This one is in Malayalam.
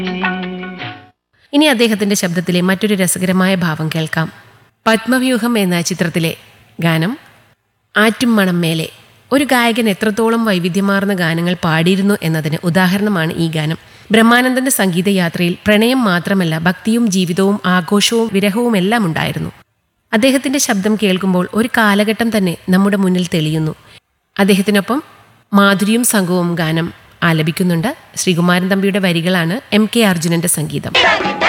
ഇനി അദ്ദേഹത്തിന്റെ ശബ്ദത്തിലെ മറ്റൊരു രസകരമായ ഭാവം കേൾക്കാം പത്മവ്യൂഹം എന്ന ചിത്രത്തിലെ ഗാനം ആറ്റും മണം മേലെ ഒരു ഗായകൻ എത്രത്തോളം വൈവിധ്യമാർന്ന ഗാനങ്ങൾ പാടിയിരുന്നു എന്നതിന് ഉദാഹരണമാണ് ഈ ഗാനം ബ്രഹ്മാനന്ദന്റെ സംഗീതയാത്രയിൽ പ്രണയം മാത്രമല്ല ഭക്തിയും ജീവിതവും ആഘോഷവും വിരഹവും എല്ലാം ഉണ്ടായിരുന്നു അദ്ദേഹത്തിന്റെ ശബ്ദം കേൾക്കുമ്പോൾ ഒരു കാലഘട്ടം തന്നെ നമ്മുടെ മുന്നിൽ തെളിയുന്നു അദ്ദേഹത്തിനൊപ്പം മാധുരിയും സംഘവും ഗാനം ആലപിക്കുന്നുണ്ട് ശ്രീകുമാരൻ തമ്പിയുടെ വരികളാണ് എം കെ അർജുനന്റെ സംഗീതം